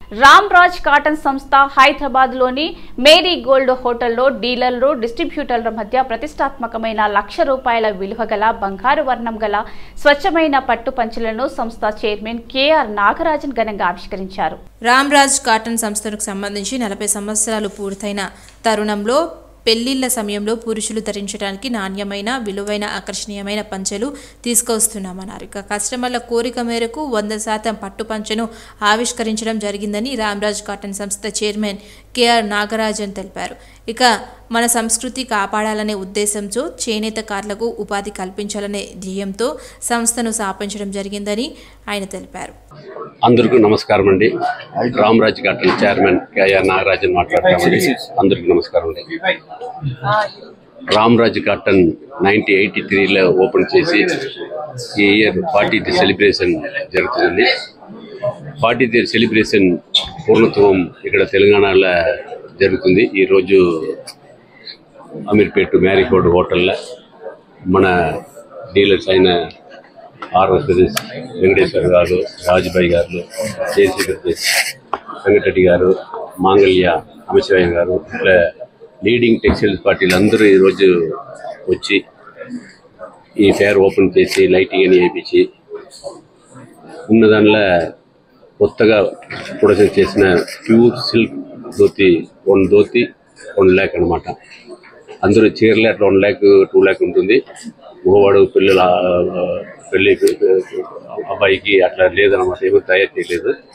Ram Raj cotton సంస్థ హైదరాబాద్ లోని Mary gold హోటల్లో డీలర్లు డిస్ట్రిబ్యూటర్ల మధ్య ప్రతిష్టాత్మకమైన లక్ష రూపాయల విలువ గల బంగారు వర్ణం గల స్వచ్ఛమైన పట్టు పంచులను సంస్థ చైర్మన్ కెఆర్ నాగరాజన్ ఘనంగా ఆవిష్కరించారు రామ్రాజ్ కాటన్ సంస్థకు సంబంధించి నలభై సంవత్సరాలు పూర్తయిన తరుణంలో పెళ్లిళ్ల సమయంలో పురుషులు ధరించడానికి నాణ్యమైన విలువైన ఆకర్షణీయమైన పంచెలు తీసుకొస్తున్నామన్నారు ఇక కస్టమర్ల కోరిక మేరకు వంద శాతం పట్టు పంచెను ఆవిష్కరించడం జరిగిందని రామ్రాజ్ కాటన్ సంస్థ చైర్మన్ కెఆర్ నాగరాజన్ తెలిపారు ఇక మన సంస్కృతి కాపాడాలనే ఉద్దేశంతో చేనేత కార్లకు ఉపాధి కల్పించాలనే ధ్యేయంతో సంస్థను స్థాపించడం జరిగిందని ఆయన తెలిపారు అందరికీ నమస్కారం అండి Ramaraj garden chairman K R Nagarajan మాట్లాడతామండి అందరికీ నమస్కారం అండి రామరాజ్ గార్డెన్ నైన్టీన్ ఎయిటీ త్రీలో ఓపెన్ చేసి ఈ ఇయర్ ఫార్టీ సెలబ్రేషన్ జరుగుతుందండి ఫార్టీ సెలబ్రేషన్ పూర్ణత్వం ఇక్కడ తెలంగాణలో జరుగుతుంది ఈరోజు అమీర్పేట్ మ్యారీకోడ్ హోటల్లో మన డీలర్స్ అయిన ఆంధ్రప్రదేశ్ వెంకటేశ్వర గారు రాజుబాయి గారు జయశేఖర్ వెంకటరెడ్డి గారు మాంగళ్య అమిశివయ్య గారు ఇట్లా లీడింగ్ టెక్స్టైల్స్ పార్టీలు అందరూ ఈరోజు వచ్చి ఈ ఫేర్ ఓపెన్ చేసి లైటింగ్ అని వేయించి ఉన్న దానిలో కొత్తగా ప్రొడక్షన్ చేసిన pure silk dhoti one dhoti one lakh అనమాట అందరూ చీరలే అట్లా వన్ ల్యాక్ టూ ల్యాక్ ఉంటుంది మగవాడు పిల్లల ఆ, పెళ్లి అబ్బాయికి అట్లా లేదనమాట ఏమీ తయారు చేయలేదు